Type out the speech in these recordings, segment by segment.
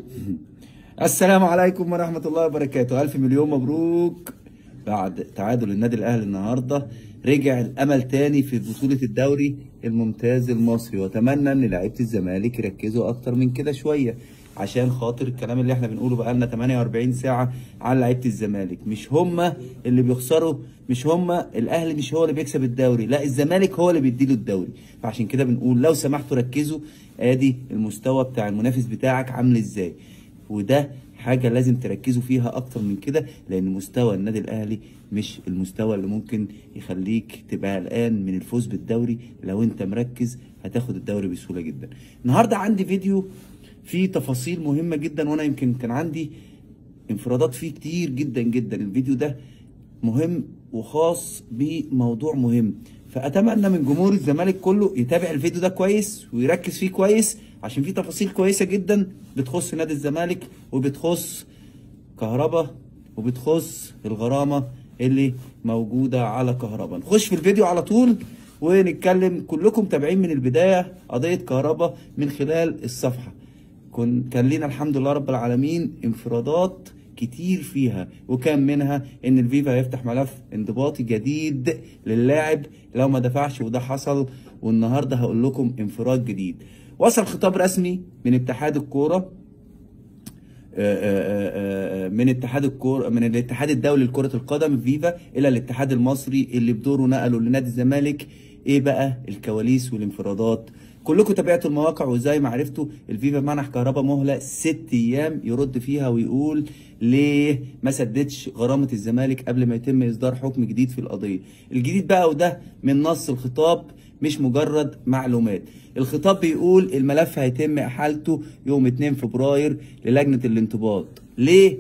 السلام عليكم ورحمة الله وبركاته ألف مليون مبروك بعد تعادل النادي الأهلي النهاردة رجع الأمل تاني في بطولة الدوري الممتاز المصري وأتمنى إن لعيبة الزمالك يركزوا أكتر من كده شوية عشان خاطر الكلام اللي احنا بنقوله بقالنا 48 ساعة على لعيبة الزمالك مش هما اللي بيخسروا مش هما الأهلي مش هو اللي بيكسب الدوري لا الزمالك هو اللي بيديله الدوري فعشان كده بنقول لو سمحتوا ركزوا ادي المستوى بتاع المنافس بتاعك عامل ازاي وده حاجة لازم تركزوا فيها أكتر من كده لأن مستوى النادي الأهلي مش المستوى اللي ممكن يخليك تبقى قلقان من الفوز بالدوري لو أنت مركز هتاخد الدوري بسهولة جدا. النهاردة عندي فيديو فيه تفاصيل مهمة جدا وأنا يمكن كان عندي انفرادات فيه كتير جدا جدا الفيديو ده مهم وخاص بموضوع مهم فاتمنى من جمهور الزمالك كله يتابع الفيديو ده كويس ويركز فيه كويس عشان فيه تفاصيل كويسه جدا بتخص نادي الزمالك وبتخص كهربا وبتخص الغرامه اللي موجوده على كهربا نخش في الفيديو على طول ونتكلم كلكم تابعين من البدايه قضيه كهربا من خلال الصفحه كن كان لينا الحمد لله رب العالمين انفرادات كتير فيها وكان منها ان الفيفا هيفتح ملف انضباطي جديد للاعب لو ما دفعش وده حصل والنهارده هقول لكم انفراد جديد وصل خطاب رسمي من اتحاد الكوره من اتحاد الكوره من الاتحاد الدولي لكره القدم فيفا الى الاتحاد المصري اللي بدوره نقله لنادي الزمالك ايه بقى الكواليس والانفرادات كلكم تابعتوا المواقع وزي ما عرفتوا الفيفا منح كهربا مهله ست ايام يرد فيها ويقول ليه ما سددش غرامه الزمالك قبل ما يتم اصدار حكم جديد في القضيه الجديد بقى وده من نص الخطاب مش مجرد معلومات الخطاب بيقول الملف هيتم احالته يوم 2 فبراير للجنه الانضباط ليه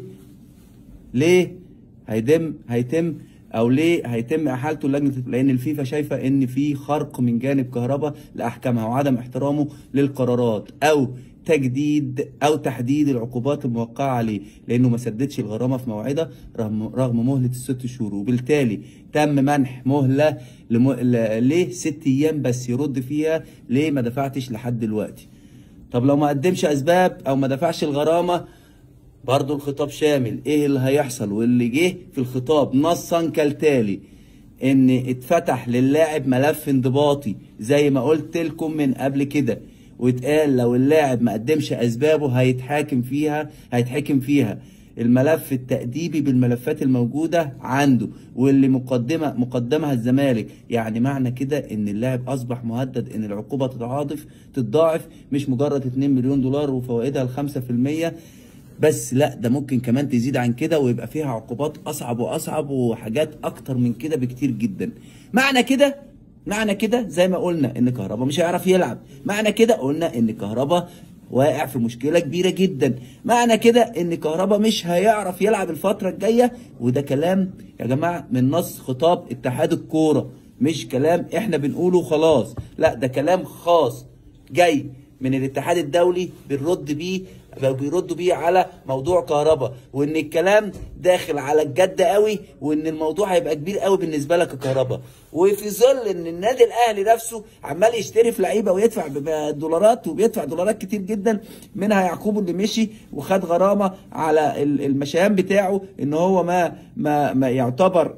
ليه هيتم هيتم او ليه هيتم احالته لجنه لان الفيفا شايفه ان في خرق من جانب كهربا لاحكامها وعدم احترامه للقرارات او تجديد او تحديد العقوبات الموقعه عليه لانه ما سددش الغرامه في موعدها رغم رغم مهله الست شهور وبالتالي تم منح مهله لم... ل... ليه ست ايام بس يرد فيها ليه ما دفعتش لحد دلوقتي طب لو ما قدمش اسباب او ما دفعش الغرامه برضو الخطاب شامل ايه اللي هيحصل واللي جه في الخطاب نصا كالتالي ان اتفتح للاعب ملف انضباطي زي ما قلت لكم من قبل كده واتقال لو اللاعب ما قدمش اسبابه هيتحاكم فيها هيتحكم فيها الملف التأديبي بالملفات الموجودة عنده واللي مقدمة مقدمها الزمالك يعني معنى كده ان اللاعب اصبح مهدد ان العقوبة تتعاطف تتضاعف مش مجرد 2 مليون دولار وفوائدها ال 5% بس لا ده ممكن كمان تزيد عن كده ويبقى فيها عقوبات اصعب واصعب وحاجات اكتر من كده بكتير جدا معنى كده معنى كده زي ما قلنا ان كهربا مش هيعرف يلعب معنى كده قلنا ان كهربا واقع في مشكلة كبيرة جدا معنى كده ان كهربا مش هيعرف يلعب الفترة الجاية وده كلام يا جماعة من نص خطاب اتحاد الكورة مش كلام احنا بنقوله خلاص لا ده كلام خاص جاي من الاتحاد الدولي بنرد بيه بيردوا بيه على موضوع كهربا وان الكلام داخل على الجد قوي وان الموضوع هيبقى كبير قوي بالنسبه لك كهربا وفي ظل ان النادي الاهلي نفسه عمال يشتري في لعيبه ويدفع دولارات وبيدفع دولارات كتير جدا منها يعقوب اللي مشي وخد غرامه على المشيان بتاعه ان هو ما ما, ما يعتبر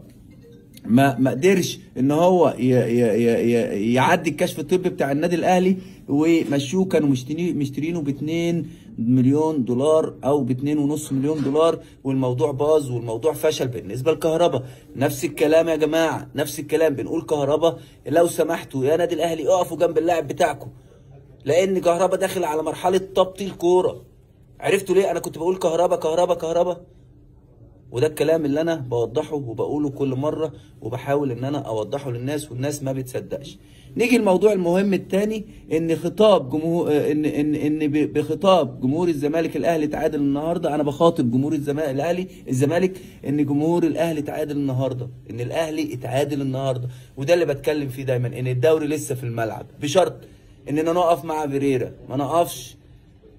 ما ما قدرش ان هو ي ي ي يعدي الكشف الطبي بتاع النادي الاهلي ومشوه كانوا مشترين مشترينه ب 2 مليون دولار او ب 2.5 مليون دولار والموضوع باظ والموضوع فشل بالنسبه لكهربا نفس الكلام يا جماعه نفس الكلام بنقول كهربا لو سمحتوا يا نادي الاهلي اقفوا جنب اللاعب بتاعكم لان كهربا داخل على مرحله تبطيل كوره عرفتوا ليه انا كنت بقول كهربا كهربا كهربا وده الكلام اللي انا بوضحه وبقوله كل مره وبحاول ان انا اوضحه للناس والناس ما بتصدقش نيجي الموضوع المهم الثاني ان خطاب جمهور ان ان ان بخطاب جمهور الزمالك الاهلي تعادل النهارده انا بخاطب جمهور الزمالك الاهلي الزمالك ان جمهور الاهلي تعادل النهارده ان الاهلي اتعادل النهارده وده اللي بتكلم فيه دايما ان الدوري لسه في الملعب بشرط اننا نقف مع فيريرا ما نقفش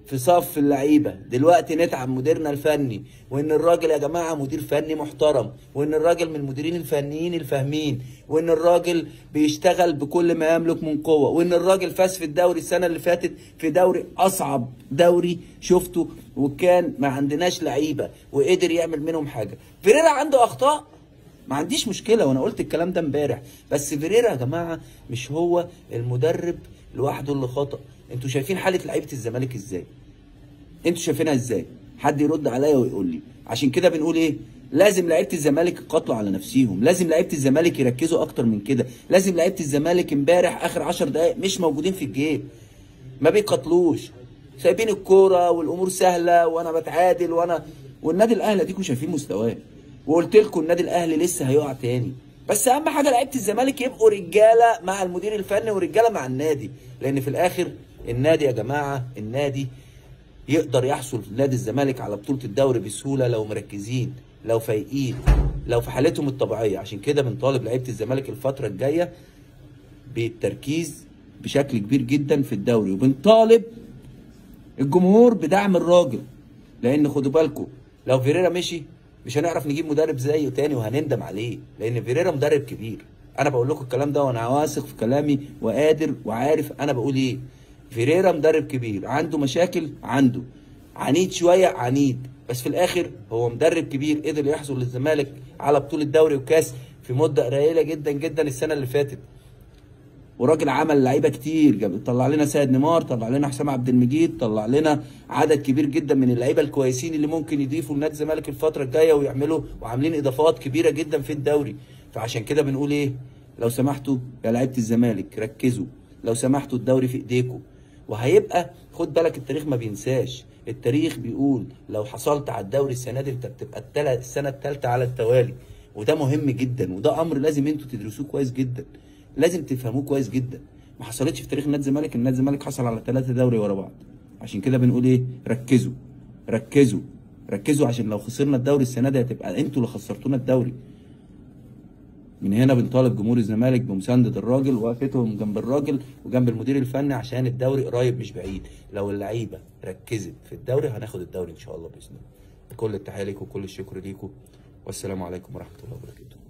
في صف اللعيبه دلوقتي نتعب مديرنا الفني وان الراجل يا جماعه مدير فني محترم وان الراجل من المديرين الفنيين الفاهمين وان الراجل بيشتغل بكل ما يملك من قوه وان الراجل فاز في الدوري السنه اللي فاتت في دوري اصعب دوري شفته وكان ما عندناش لعيبه وقدر يعمل منهم حاجه فيريرا عنده اخطاء ما عنديش مشكله وانا قلت الكلام ده امبارح بس فيريرا يا جماعه مش هو المدرب لوحده اللي خطأ انتوا شايفين حاله لعيبه الزمالك ازاي انتوا شايفينها ازاي حد يرد عليا ويقول لي عشان كده بنقول ايه لازم لعيبه الزمالك يقاتلوا على نفسيهم لازم لعيبه الزمالك يركزوا اكتر من كده لازم لعيبه الزمالك امبارح اخر 10 دقائق مش موجودين في الجيم ما بيقاتلوش سايبين الكوره والامور سهله وانا بتعادل وانا والنادي الاهلي اديكم شايفين مستواه وقلت لكم النادي الاهلي لسه هيقع تاني بس اهم حاجه لعيبه الزمالك يبقوا رجاله مع المدير الفني ورجاله مع النادي لان في الاخر النادي يا جماعه النادي يقدر يحصل في نادي الزمالك على بطوله الدوري بسهوله لو مركزين لو فايقين لو في حالتهم الطبيعيه عشان كده بنطالب لعيبه الزمالك الفتره الجايه بالتركيز بشكل كبير جدا في الدوري وبنطالب الجمهور بدعم الراجل لان خدوا بالكم لو فيريرا مشي مش هنعرف نجيب مدرب زيه تاني وهنندم عليه لان فيريرا مدرب كبير انا بقول لكم الكلام ده وانا واثق في كلامي وقادر وعارف انا بقول ايه فيريرا مدرب كبير عنده مشاكل عنده عنيد شويه عنيد بس في الاخر هو مدرب كبير قدر يحصل للزمالك على بطوله دوري وكاس في مده قليله جدا جدا السنه اللي فاتت وراجل عمل لعيبه كتير جاب طلع لنا سيد نيمار طلع لنا حسام عبد المجيد طلع لنا عدد كبير جدا من اللعيبه الكويسين اللي ممكن يضيفوا لنادي الزمالك الفتره الجايه ويعملوا وعاملين اضافات كبيره جدا في الدوري فعشان كده بنقول ايه لو سمحتوا يا لعيبه الزمالك ركزوا لو سمحتوا الدوري في ايديكم وهيبقى خد بالك التاريخ ما بينساش التاريخ بيقول لو حصلت على الدوري السنه دي انت بتبقى التل... السنه الثالثه على التوالي وده مهم جدا وده امر لازم انتوا تدرسوه كويس جدا لازم تفهموه كويس جدا ما حصلتش في تاريخ نادي الزمالك ان نادي الزمالك حصل على ثلاثه دوري ورا بعض عشان كده بنقول ايه ركزوا ركزوا ركزوا عشان لو خسرنا الدوري السنه دي هتبقى انتوا اللي خسرتونا الدوري من هنا بنطالب جمهور الزمالك بمسانده الراجل وقفتهم جنب الراجل وجنب المدير الفني عشان الدوري قريب مش بعيد لو اللعيبه ركزت في الدوري هناخد الدوري ان شاء الله باذن الله كل التحيه ليكم وكل الشكر ليكم والسلام عليكم ورحمه الله وبركاته